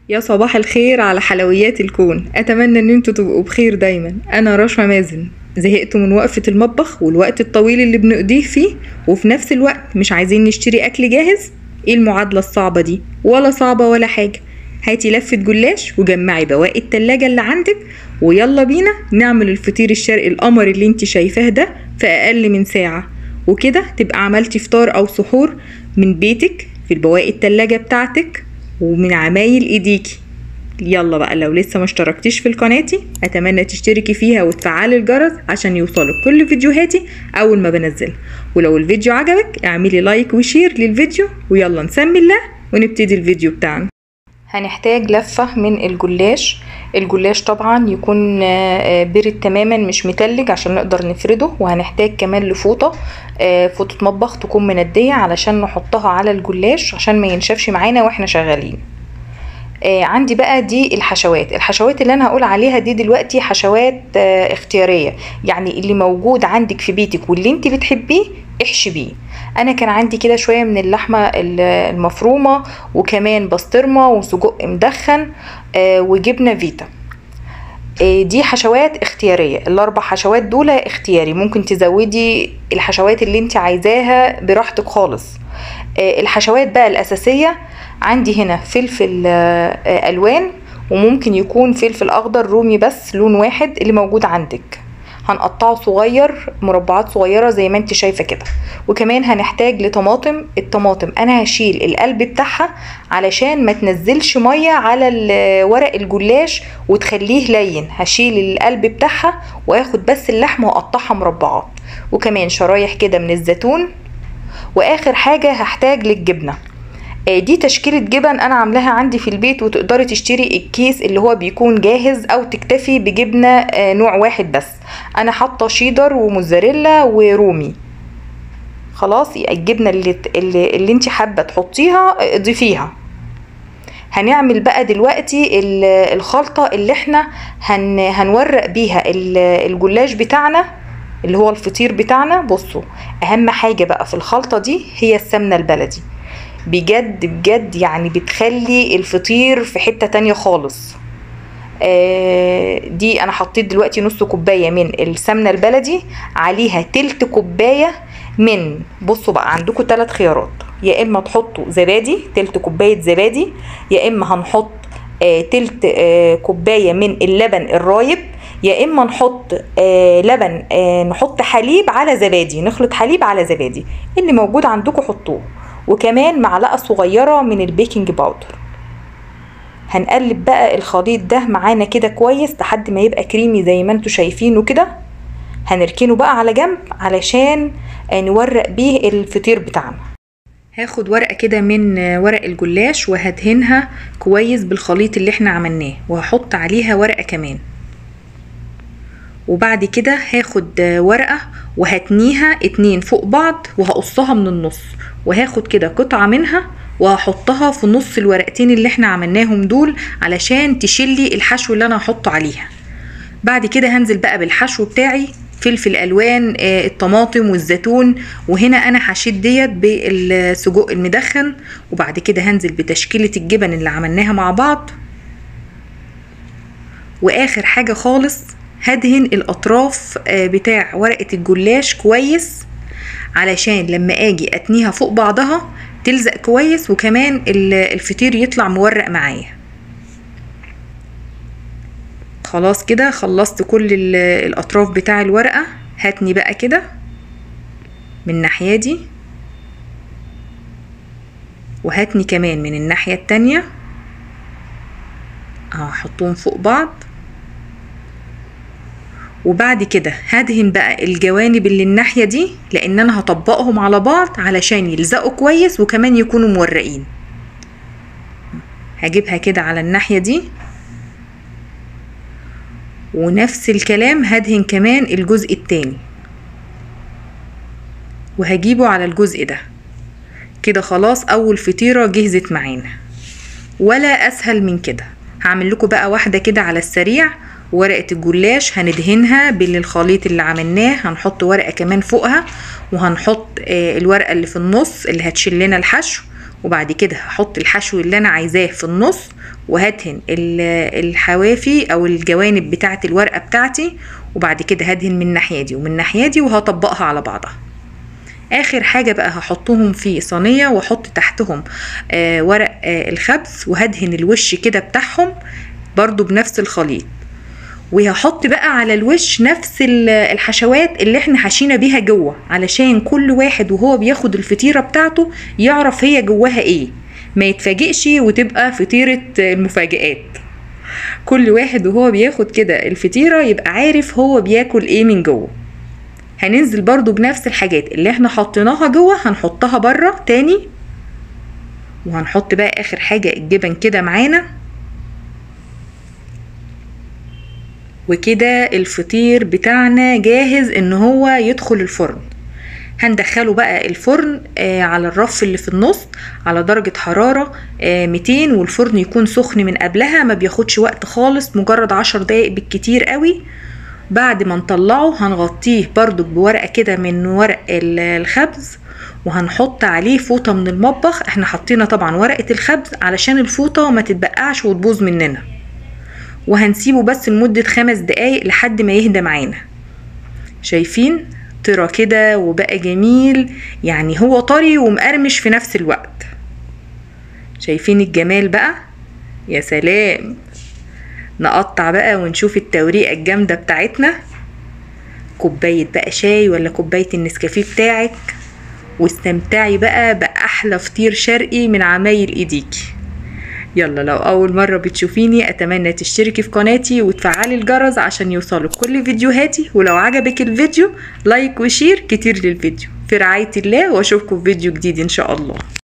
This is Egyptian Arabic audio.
يا صباح الخير على حلويات الكون اتمنى ان انتوا تبقوا بخير دايما انا رشا مازن زهقتوا من وقفة المطبخ والوقت الطويل اللي بنقضيه فيه وفي نفس الوقت مش عايزين نشتري اكل جاهز ايه المعادلة الصعبة دي ولا صعبة ولا حاجة هاتي لفة جلاش وجمعي بواقي التلاجة اللي عندك ويلا بينا نعمل الفطير الشرقي القمر اللي انت شايفاه ده في اقل من ساعة وكده تبقى عملتي فطار او سحور من بيتك في البواقي التلاجة بتاعتك ومن عمايل ايديكي يلا بقى لو لسه ما اشتركتيش في قناتي اتمنى تشتركي فيها وتفعلي الجرس عشان يوصلك كل فيديوهاتي اول ما بنزلها ولو الفيديو عجبك اعملي لايك وشير للفيديو ويلا نسمي الله ونبتدي الفيديو بتاعنا هنحتاج لفة من الجلاش الجلاش طبعا يكون آه، بارد تماما مش متلج عشان نقدر نفرده وهنحتاج كمان لفوطة آه، فوطة مطبخ تكون مندية علشان نحطها على الجلاش عشان ما ينشفش معانا واحنا شغالين آه عندي بقى دي الحشوات الحشوات اللي انا هقول عليها دي دلوقتي حشوات آه اختياريه يعني اللي موجود عندك في بيتك واللي انت بتحبيه احشي بيه انا كان عندي كده شويه من اللحمه ال- المفرومه وكمان بسطرمه وسجق مدخن آه وجبنه فيتا آه، دي حشوات اختياريه الاربع حشوات دول اختياري ممكن تزودي الحشوات اللي انت عايزاها براحتك خالص آه، الحشوات بقى الاساسيه عندي هنا فلفل آه، آه، الوان وممكن يكون فلفل اخضر رومي بس لون واحد اللي موجود عندك هنقطعه صغير مربعات صغيره زي ما انت شايفه كده وكمان هنحتاج لطماطم الطماطم انا هشيل القلب بتاعها علشان ما تنزلش ميه على ال- ورق الجلاش وتخليه لين هشيل القلب بتاعها واخد بس اللحمه واقطعها مربعات وكمان شرايح كده من الزيتون واخر حاجه هحتاج للجبنه آه، دي تشكيلة جبن أنا عاملاها عندي في البيت وتقدري تشتري الكيس اللي هو بيكون جاهز أو تكتفي بجبنة آه، نوع واحد بس أنا حاطة شيدر وموزاريلا ورومي خلاص الجبنة اللي, اللي, اللي انت حابة تحطيها آه، ضيفيها هنعمل بقى دلوقتي ال- الخلطة اللي احنا هن هنورق بيها ال- الجلاش بتاعنا اللي هو الفطير بتاعنا بصوا اهم حاجة بقى في الخلطة دي هي السمنة البلدي بجد بجد يعني بتخلي الفطير في حتة تانية خالص آه، دي انا حطيت دلوقتي نص كوبايه من السمنه البلدي عليها تلت كوبايه من بصوا بقى عندكم ثلاث خيارات يا اما تحطوا زبادي تلت كوبايه زبادي يا اما هنحط آه، تلت آه، كوبايه من اللبن الرايب يا اما نحط آه، لبن آه، نحط حليب على زبادي نخلط حليب على زبادي اللي موجود عندكم حطوه وكمان معلقه صغيره من البيكنج باودر هنقلب بقى الخليط ده معانا كده كويس لحد ما يبقى كريمي زي ما انتوا شايفينه كده هنركنه بقى على جنب علشان آه، نورق بيه الفطير بتاعنا هاخد ورقة كده من آه، ورق الجلاش وهدهنها كويس بالخليط اللي احنا عملناه وهحط عليها ورقة كمان وبعد كده هاخد آه، ورقة وهتنيها اتنين فوق بعض وهقصها من النص وهاخد كده قطعة منها وهحطها في نص الورقتين اللي احنا عملناهم دول علشان تشيلي الحشو اللي انا هحطه عليها بعد كده هنزل بقى بالحشو بتاعي فلفل الوان آه، الطماطم والزيتون وهنا انا حشيت ديت بالسجق المدخن وبعد كده هنزل بتشكيله الجبن اللي عملناها مع بعض واخر حاجه خالص هدهن الاطراف آه، بتاع ورقه الجلاش كويس علشان لما اجي اتنيها فوق بعضها تلزق كويس وكمان ال- الفطير يطلع مورق معايا خلاص كده خلصت كل ال- الاطراف بتاع الورقه هاتني بقى كده من الناحيه دي وهاتني كمان من الناحيه التانية اهو هحطهم فوق بعض وبعد كده هدهن بقى الجوانب اللي الناحية دي لان انا هطبقهم على بعض علشان يلزقوا كويس وكمان يكونوا مورقين هجيبها كده على الناحية دي ونفس الكلام هدهن كمان الجزء التاني وهجيبه على الجزء ده كده خلاص اول فطيرة جهزت معانا ولا اسهل من كده هعمل لكم بقى واحدة كده على السريع ورقة الجلاش هندهنها بالخليط اللي عملناه هنحط ورقة كمان فوقها وهنحط آه، الورقة اللي في النص اللي هتشيل لنا الحشو وبعد كده هحط الحشو اللي انا عايزاه في النص وهدهن ال- الحوافي او الجوانب بتاعه الورقه بتاعتي وبعد كده هدهن من الناحيه دي ومن الناحيه دي وهطبقها على بعضها اخر حاجه بقى هحطهم في صينيه واحط تحتهم آه ورق آه الخبز وهدهن الوش كده بتاعهم برضو بنفس الخليط وهحط بقى على الوش نفس ال- الحشوات اللي احنا حشينا بيها جوه علشان كل واحد وهو بياخد الفطيره بتاعته يعرف هي جواها ايه ما يتفاجئش وتبقى فطيره المفاجآت كل واحد وهو بياخد كده الفطيره يبقى عارف هو بياكل ايه من جوه هننزل برضو بنفس الحاجات اللي احنا حطيناها جوه هنحطها بره تاني وهنحط بقى اخر حاجه الجبن كده معانا وكده الفطير بتاعنا جاهز ان هو يدخل الفرن هندخله بقى الفرن آه على الرف اللي في النص على درجة حرارة آه 200 والفرن يكون سخن من قبلها ما بياخدش وقت خالص مجرد عشر دقايق بالكتير قوي بعد ما نطلعه هنغطيه برضو بورقة كده من ورق ال- الخبز وهنحط عليه فوطة من المطبخ احنا حطينا طبعا ورقة الخبز علشان الفوطة ما تتبقعش وتبوظ مننا وهنسيبه بس لمدة خمس دقايق لحد ما يهدى معانا شايفين طرى كده وبقى جميل يعني هو طري ومقرمش في نفس الوقت شايفين الجمال بقى يا سلام نقطع بقى ونشوف التوريقة الجامدة بتاعتنا كوباية بقى شاي ولا كوباية النسكافيه بتاعك واستمتعي بقى بأحلى فطير شرقي من عمايل ايديكي يلا لو أول مرة بتشوفيني أتمنى تشتركي في قناتي وتفعلي الجرس عشان يوصلك كل فيديوهاتي ولو عجبك الفيديو لايك وشير كتير للفيديو في رعاية الله وأشوفكم في فيديو جديد إن شاء الله